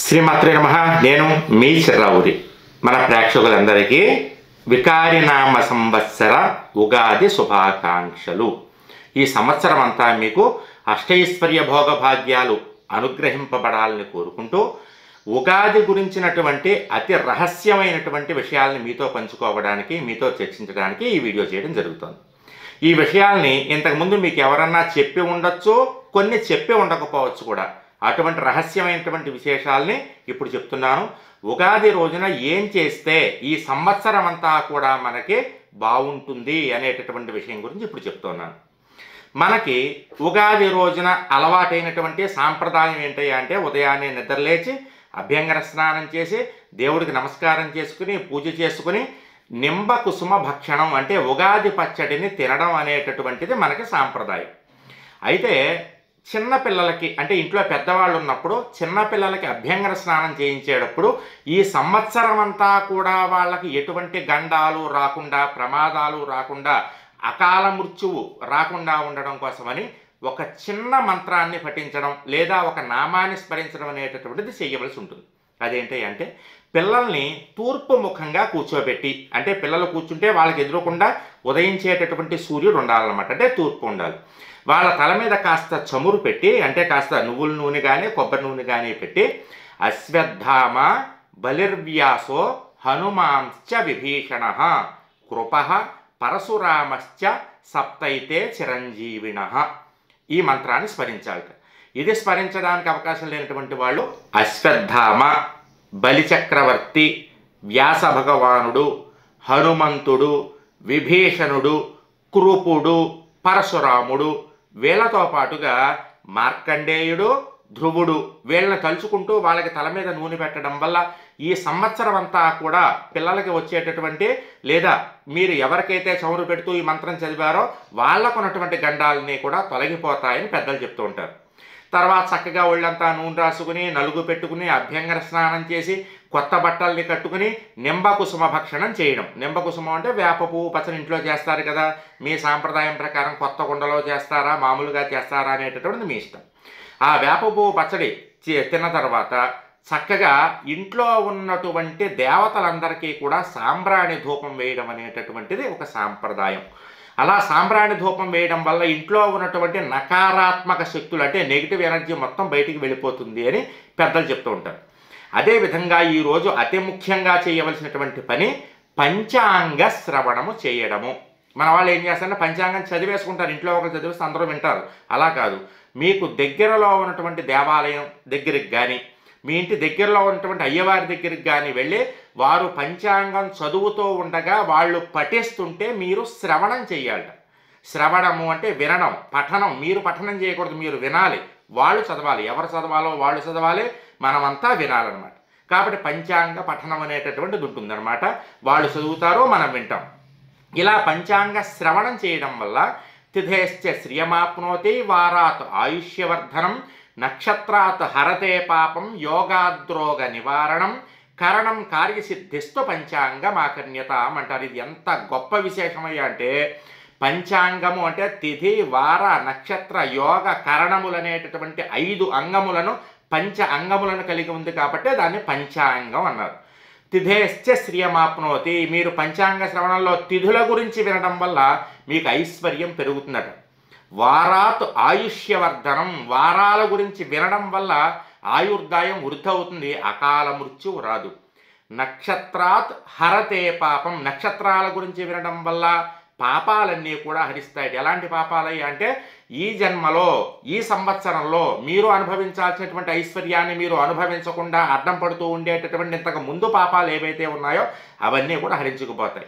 శ్రీమాత్రే నమ నేను మీ చిర్రావురి మన ప్రేక్షకులందరికీ వికారినామ సంవత్సర ఉగాది శుభాకాంక్షలు ఈ సంవత్సరం అంతా మీకు అష్టైశ్వర్య భోగభాగ్యాలు అనుగ్రహింపబడాలని కోరుకుంటూ ఉగాది గురించినటువంటి అతి రహస్యమైనటువంటి విషయాల్ని మీతో పంచుకోవడానికి మీతో చర్చించడానికి ఈ వీడియో చేయడం జరుగుతుంది ఈ విషయాల్ని ఇంతకుముందు మీకు ఎవరన్నా చెప్పి ఉండొచ్చు కొన్ని చెప్పి ఉండకపోవచ్చు కూడా అటువంటి రహస్యమైనటువంటి విశేషాల్ని ఇప్పుడు చెప్తున్నాను ఉగాది రోజున ఏం చేస్తే ఈ సంవత్సరం అంతా కూడా మనకి బాగుంటుంది అనేటటువంటి విషయం గురించి ఇప్పుడు చెప్తున్నాను మనకి ఉగాది రోజున అలవాటైనటువంటి సాంప్రదాయం ఏంటి అంటే ఉదయాన్నే నిద్రలేచి అభ్యంగన స్నానం చేసి దేవుడికి నమస్కారం చేసుకుని పూజ చేసుకుని నింబ కుసుమ భక్షణం అంటే ఉగాది పచ్చడిని తినడం అనేటటువంటిది మనకి సాంప్రదాయం అయితే చిన్న పిల్లలకి అంటే ఇంట్లో పెద్దవాళ్ళు ఉన్నప్పుడు చిన్న పిల్లలకి అభ్యంగన స్నానం చేయించేటప్పుడు ఈ సంవత్సరం అంతా కూడా వాళ్ళకి ఎటువంటి గండాలు రాకుండా ప్రమాదాలు రాకుండా అకాల మృత్యువు రాకుండా ఉండడం కోసమని ఒక చిన్న మంత్రాన్ని పఠించడం లేదా ఒక నామాన్ని స్మరించడం అనేటటువంటిది చేయవలసి ఉంటుంది అదేంటి అంటే పిల్లల్ని తూర్పు ముఖంగా కూర్చోబెట్టి అంటే పిల్లలు కూర్చుంటే వాళ్ళకి ఎదురకుండా ఉదయించేటటువంటి సూర్యుడు ఉండాలన్నమాట అంటే తూర్పు ఉండాలి వాళ్ళ తల మీద కాస్త చమురు పెట్టి అంటే కాస్త నువ్వుల నూనె కానీ కొబ్బరి నూనె కానీ పెట్టి అశ్వత్థామ బలిర్వ్యాసో హనుమాంశ్చ విభీషణ కృప పరశురామశ్చ సప్తైతే చిరంజీవిణ ఈ మంత్రాన్ని స్మరించాలట ఇది స్మరించడానికి అవకాశం లేనటువంటి వాళ్ళు అశ్వత్థామ బలిచక్రవర్తి వ్యాస భగవానుడు హనుమంతుడు విభీషణుడు కృపుడు పరశురాముడు వీళ్ళతో పాటుగా మార్కండేయుడు ధ్రువుడు వీళ్ళని తలుచుకుంటూ వాళ్ళకి తల మీద నూనె పెట్టడం వల్ల ఈ సంవత్సరం అంతా కూడా పిల్లలకి వచ్చేటటువంటి లేదా మీరు ఎవరికైతే చమురు పెడుతూ ఈ మంత్రం చదివారో వాళ్ళకు ఉన్నటువంటి గండాలని కూడా తొలగిపోతాయని పెద్దలు చెప్తూ ఉంటారు తర్వాత చక్కగా ఒళ్ళంతా నూనె రాసుకుని నలుగు పెట్టుకుని అభ్యంగన స్నానం చేసి కొత్త బట్టల్ని కట్టుకుని నింబ కుసుమ భక్షణం చేయడం నింబ కుసుమం అంటే వేప పువ్వు పచ్చని ఇంట్లో చేస్తారు కదా మీ సాంప్రదాయం ప్రకారం కొత్త కుండలో చేస్తారా మామూలుగా చేస్తారా అనేటటువంటిది మీ ఇష్టం ఆ వేప పువ్వు పచ్చడి చే- తిన్న తర్వాత చక్కగా ఇంట్లో ఉన్నటువంటి దేవతలందరికీ కూడా సాంబ్రాణి ధూపం వేయడం అనేటటువంటిది ఒక సాంప్రదాయం అలా సాంబ్రాణి ధూపం వేయడం వల్ల ఇంట్లో ఉన్నటువంటి నకారాత్మక శక్తులు అంటే నెగిటివ్ ఎనర్జీ మొత్తం బయటికి వెళ్ళిపోతుంది అని పెద్దలు చెప్తూ ఉంటారు అదేవిధంగా ఈరోజు అతి ముఖ్యంగా చేయవలసినటువంటి పని పంచాంగ శ్రవణము చేయడము మన వాళ్ళు ఏం చేస్తారంటే పంచాంగం చదివేసుకుంటారు ఇంట్లో ఒకరు చదివేస్తే అందరూ వింటారు అలా కాదు మీకు దగ్గరలో ఉన్నటువంటి దేవాలయం దగ్గరికి కానీ మీ ఇంటి దగ్గరలో ఉన్నటువంటి అయ్యవారి దగ్గరికి కానీ వెళ్ళి వారు పంచాంగం చదువుతూ ఉండగా వాళ్ళు పఠిస్తుంటే మీరు శ్రవణం చేయాలట శ్రవణము అంటే వినడం పఠనం మీరు పఠనం చేయకూడదు మీరు వినాలి వాళ్ళు చదవాలి ఎవరు చదవాలో వాళ్ళు చదవాలి మనమంతా వినాలన్నమాట కాబట్టి పంచాంగ పఠనం అనేటటువంటిది ఉంటుందన్నమాట వాళ్ళు చదువుతారో మనం వింటాం ఇలా పంచాంగ శ్రవణం చేయడం వల్ల తిథేశ్చ శ్రియమాప్నోతి వారాత్ ఆయుష్యవర్ధనం నక్షత్రాత్ హరతే పాపం యోగాద్రోగ నివారణం కరణం కార్యసిద్ధిస్తూ పంచాంగమాకర్ణ్యతాం అంటారు ఇది ఎంత గొప్ప విశేషమయ్యా అంటే పంచాంగము అంటే తిథి వార నక్షత్ర యోగ కరణములు అనేటటువంటి ఐదు అంగములను పంచ అంగములను కలిగి ఉంది కాబట్టి దాన్ని పంచాంగం అన్నారు తిథేశ్చ శ్రియమాప్నోతి మీరు పంచాంగ శ్రవణంలో తిథుల గురించి వినడం వల్ల మీకు ఐశ్వర్యం పెరుగుతుందట వారాత్ ఆయుష్యవర్ధనం వారాల గురించి వినడం వల్ల ఆయుర్దాయం వృద్ధి అవుతుంది అకాల మృత్యువు రాదు నక్షత్రాత్ హరతే పాపం నక్షత్రాల గురించి వినడం వల్ల పాపాలన్నీ కూడా హరిస్తాయి ఎలాంటి పాపాలయ్యా అంటే ఈ జన్మలో ఈ సంవత్సరంలో మీరు అనుభవించాల్సినటువంటి ఐశ్వర్యాన్ని మీరు అనుభవించకుండా అడ్డం పడుతూ ఉండేటటువంటి ఇంతకు ముందు పాపాలు ఏవైతే ఉన్నాయో అవన్నీ కూడా హరించుకుపోతాయి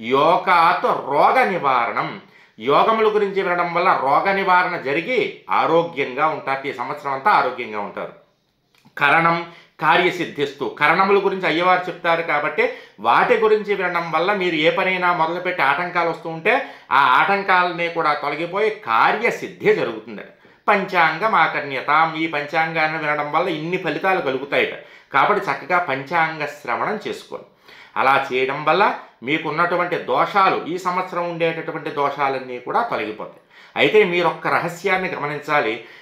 యోగాత్ రోగ నివారణం యోగముల గురించి వినడం వల్ల రోగ నివారణ జరిగి ఆరోగ్యంగా ఉంటారు ఈ సంవత్సరం అంతా ఆరోగ్యంగా ఉంటారు కరణం కార్యసిద్ధిస్తూ కరణముల గురించి అయ్యవారు చెప్తారు కాబట్టి వాటి గురించి వినడం వల్ల మీరు ఏ పనైనా మొదలుపెట్టి ఆటంకాలు వస్తూ ఉంటే ఆ ఆటంకాలని కూడా తొలగిపోయి కార్యసిద్ధి జరుగుతుంది పంచాంగం ఆకర్ణ్యత ఈ పంచాంగాన్ని వినడం వల్ల ఇన్ని ఫలితాలు కలుగుతాయట కాబట్టి చక్కగా పంచాంగ శ్రవణం చేసుకోండి అలా చేయడం వల్ల మీకున్నటువంటి దోషాలు ఈ సంవత్సరం ఉండేటటువంటి దోషాలన్నీ కూడా తొలగిపోతాయి అయితే మీరు ఒక్క రహస్యాన్ని గమనించాలి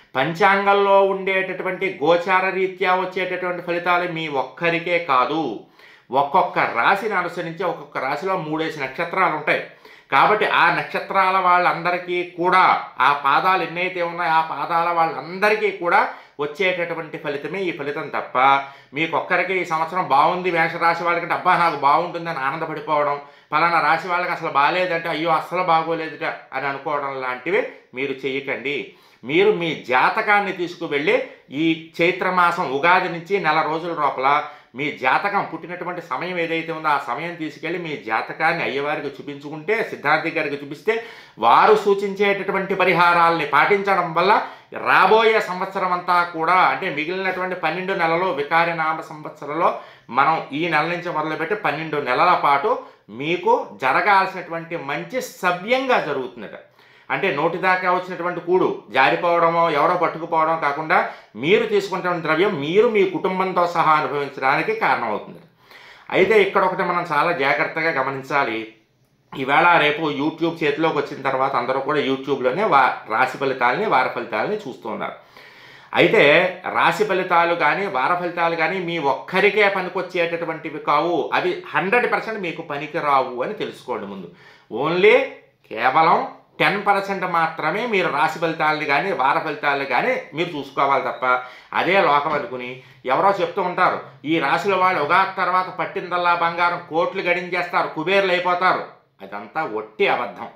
పంచాంగంలో ఉండేటటువంటి గోచార రీత్యా వచ్చేటటువంటి ఫలితాలు మీ ఒక్కరికే కాదు ఒక్కొక్క రాశిని అనుసరించి ఒక్కొక్క రాశిలో మూడేసి నక్షత్రాలు ఉంటాయి కాబట్టి ఆ నక్షత్రాల వాళ్ళందరికీ కూడా ఆ పాదాలు ఎన్నైతే ఉన్నాయో ఆ పాదాల వాళ్ళందరికీ కూడా వచ్చేటటువంటి ఫలితమే ఈ ఫలితం తప్ప మీకు ఒక్కరికి ఈ సంవత్సరం బాగుంది మేషరాశి వాళ్ళకంటే అబ్బా నాకు బాగుంటుందని ఆనందపడిపోవడం పలానా రాశి వాళ్ళకి అసలు బాగాలేదంటే అయ్యో అస్సలు బాగోలేదుట అని అనుకోవడం లాంటివి మీరు చేయకండి మీరు మీ జాతకాన్ని తీసుకువెళ్ళి ఈ చైత్రమాసం ఉగాది నుంచి నెల రోజుల లోపల మీ జాతకం పుట్టినటువంటి సమయం ఏదైతే ఉందో ఆ సమయం తీసుకెళ్ళి మీ జాతకాన్ని అయ్యవారికి చూపించుకుంటే సిద్ధార్థి గారికి చూపిస్తే వారు సూచించేటటువంటి పరిహారాల్ని పాటించడం వల్ల రాబోయే సంవత్సరం అంతా కూడా అంటే మిగిలినటువంటి పన్నెండు నెలలు వికారినామ సంవత్సరంలో మనం ఈ నెల నుంచి మొదలుపెట్టి పన్నెండు నెలల పాటు మీకు జరగాల్సినటువంటి మంచి సవ్యంగా జరుగుతుందట అంటే నోటి దాకా వచ్చినటువంటి కూడు జారిపోవడమో ఎవరో పట్టుకుపోవడం కాకుండా మీరు తీసుకుంటున్న ద్రవ్యం మీరు మీ కుటుంబంతో సహా అనుభవించడానికి కారణమవుతుంది అయితే ఇక్కడ ఒకటి మనం చాలా జాగ్రత్తగా గమనించాలి ఈవేళ రేపు యూట్యూబ్ చేతిలోకి వచ్చిన తర్వాత అందరూ కూడా యూట్యూబ్లోనే వా రాశి ఫలితాలని వార ఫలితాలని చూస్తూ ఉన్నారు అయితే రాశి ఫలితాలు కానీ వార ఫలితాలు కానీ మీ ఒక్కరికే పనికొచ్చేటటువంటివి కావు అవి హండ్రెడ్ పర్సెంట్ మీకు పనికి రావు అని తెలుసుకోండి ముందు ఓన్లీ కేవలం టెన్ పర్సెంట్ మాత్రమే మీరు రాశి ఫలితాలని కానీ వార ఫలితాలని కానీ మీరు చూసుకోవాలి తప్ప అదే లోకం అనుకుని ఎవరో చెప్తూ ఉంటారు ఈ రాశుల వాళ్ళు ఉగాది తర్వాత పట్టిందల్లా బంగారం కోట్లు గడించేస్తారు కుబేర్లు అయిపోతారు అదంతా ఒట్టి అబద్ధం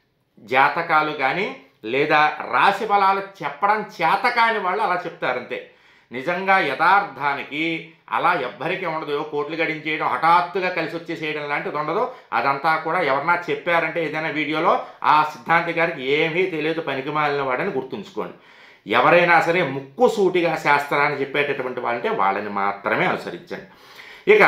జాతకాలు కానీ లేదా రాశి ఫలాలు చెప్పడం చేత కాని వాళ్ళు అలా చెప్తారు అంతే నిజంగా యథార్థానికి అలా ఎవ్వరికీ ఉండదు ఏవో కోట్లు గడించేయడం హఠాత్తుగా కలిసి వచ్చేసేయడం లాంటిది ఉండదు అదంతా కూడా ఎవరన్నా చెప్పారంటే ఏదైనా వీడియోలో ఆ సిద్ధాంతి గారికి ఏమీ తెలియదు పనికి మాలిన వాడని గుర్తుంచుకోండి ఎవరైనా సరే ముక్కు సూటిగా శాస్త్రాన్ని చెప్పేటటువంటి వాళ్ళంటే వాళ్ళని మాత్రమే అనుసరించండి ఇక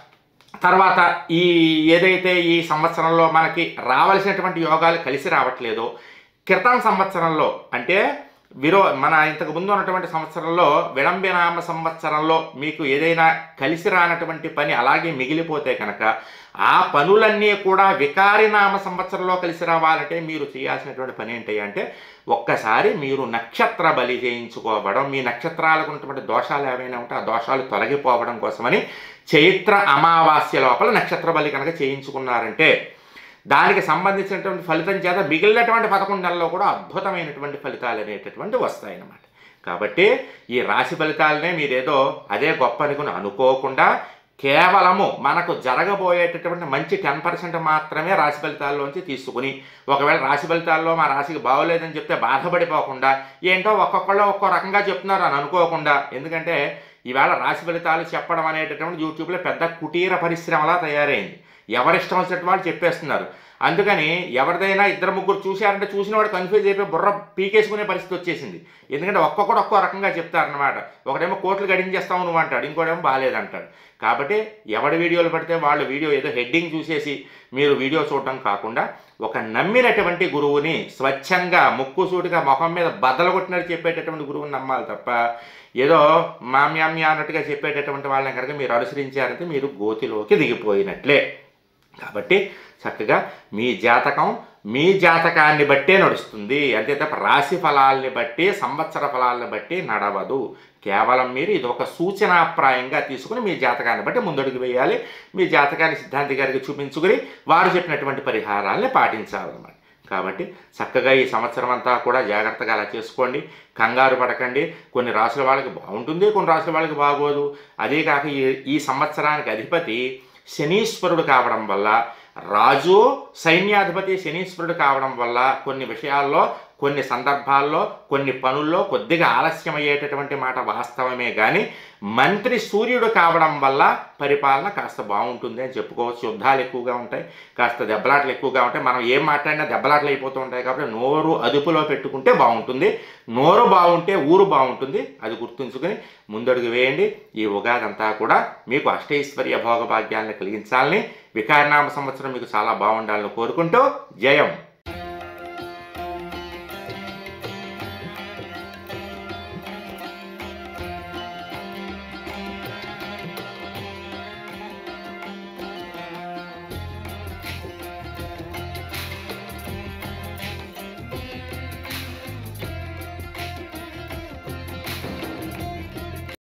తర్వాత ఈ ఏదైతే ఈ సంవత్సరంలో మనకి రావాల్సినటువంటి యోగాలు కలిసి రావట్లేదో క్రితం సంవత్సరంలో అంటే విరో మన ఇంతకు ముందు ఉన్నటువంటి సంవత్సరంలో విళంబినామ సంవత్సరంలో మీకు ఏదైనా కలిసి రానటువంటి పని అలాగే మిగిలిపోతే కనుక ఆ పనులన్నీ కూడా వికారినామ సంవత్సరంలో కలిసి రావాలంటే మీరు చేయాల్సినటువంటి పని ఏంటి అంటే ఒక్కసారి మీరు నక్షత్ర బలి చేయించుకోవడం మీ నక్షత్రాలకు ఉన్నటువంటి దోషాలు ఏవైనా ఉంటే ఆ దోషాలు తొలగిపోవడం కోసమని చైత్ర అమావాస్య లోపల నక్షత్ర బలి కనుక చేయించుకున్నారంటే దానికి సంబంధించినటువంటి ఫలితం చేత మిగిలినటువంటి పదకొండు నెలల్లో కూడా అద్భుతమైనటువంటి ఫలితాలు అనేటటువంటి వస్తాయన్నమాట కాబట్టి ఈ రాశి ఫలితాలనే మీరేదో అదే గొప్ప అనుకుని అనుకోకుండా కేవలము మనకు జరగబోయేటటువంటి మంచి టెన్ పర్సెంట్ మాత్రమే రాశి ఫలితాల్లోంచి తీసుకుని ఒకవేళ రాశి ఫలితాల్లో మా రాశికి బాగోలేదని చెప్తే బాధపడిపోకుండా ఏంటో ఒక్కొక్కళ్ళు ఒక్కో రకంగా చెప్తున్నారు అని అనుకోకుండా ఎందుకంటే ఈవేళ రాశి ఫలితాలు చెప్పడం అనేటటువంటి యూట్యూబ్లో పెద్ద కుటీర పరిశ్రమలా తయారైంది ఎవరిష్టం వచ్చినట్టు వాళ్ళు చెప్పేస్తున్నారు అందుకని ఎవరిదైనా ఇద్దరు ముగ్గురు చూశారంటే చూసిన వాడు కన్ఫ్యూజ్ అయిపోయి బుర్ర పీకేసుకునే పరిస్థితి వచ్చేసింది ఎందుకంటే ఒక్కొక్కడు ఒక్కో రకంగా చెప్తారనమాట ఒకడేమో కోట్లు గడించేస్తావు నువ్వు అంటాడు ఇంకోటేమో బాగాలేదంటాడు కాబట్టి ఎవడి వీడియోలు పడితే వాళ్ళు వీడియో ఏదో హెడ్డింగ్ చూసేసి మీరు వీడియో చూడటం కాకుండా ఒక నమ్మినటువంటి గురువుని స్వచ్ఛంగా ముక్కు సూటిగా ముఖం మీద బద్దలు కొట్టినట్టు చెప్పేటటువంటి గురువుని నమ్మాలి తప్ప ఏదో మామ్యామ్య అన్నట్టుగా చెప్పేటటువంటి వాళ్ళని కనుక మీరు అనుసరించారంటే మీరు గోతిలోకి దిగిపోయినట్లే కాబట్టి చక్కగా మీ జాతకం మీ జాతకాన్ని బట్టే నడుస్తుంది అంతే తప్ప రాశి ఫలాల్ని బట్టి సంవత్సర ఫలాలను బట్టి నడవదు కేవలం మీరు ఇది ఒక సూచనాప్రాయంగా తీసుకుని మీ జాతకాన్ని బట్టి ముందడుగు వేయాలి మీ జాతకాన్ని సిద్ధాంతి గారికి చూపించుకుని వారు చెప్పినటువంటి పరిహారాల్ని పాటించాలన్నమాట కాబట్టి చక్కగా ఈ సంవత్సరం అంతా కూడా జాగ్రత్తగా అలా చేసుకోండి కంగారు పడకండి కొన్ని రాసుల వాళ్ళకి బాగుంటుంది కొన్ని రాసుల వాళ్ళకి బాగోదు అదే కాక ఈ ఈ సంవత్సరానికి అధిపతి శనీశ్వరుడు కావడం వల్ల రాజు సైన్యాధిపతి శనీశ్వరుడు కావడం వల్ల కొన్ని విషయాల్లో కొన్ని సందర్భాల్లో కొన్ని పనుల్లో కొద్దిగా ఆలస్యం అయ్యేటటువంటి మాట వాస్తవమే కానీ మంత్రి సూర్యుడు కావడం వల్ల పరిపాలన కాస్త బాగుంటుంది అని చెప్పుకోవచ్చు యుద్ధాలు ఎక్కువగా ఉంటాయి కాస్త దెబ్బలాటలు ఎక్కువగా ఉంటాయి మనం ఏం మాట్లాడినా దెబ్బలాటలు అయిపోతూ ఉంటాయి కాబట్టి నోరు అదుపులో పెట్టుకుంటే బాగుంటుంది నోరు బాగుంటే ఊరు బాగుంటుంది అది గుర్తుంచుకొని ముందడుగు వేయండి ఈ ఉగాది అంతా కూడా మీకు అష్టైశ్వర్య భోగభాగ్యాలను కలిగించాలని వికారనామ సంవత్సరం మీకు చాలా బాగుండాలని కోరుకుంటూ జయం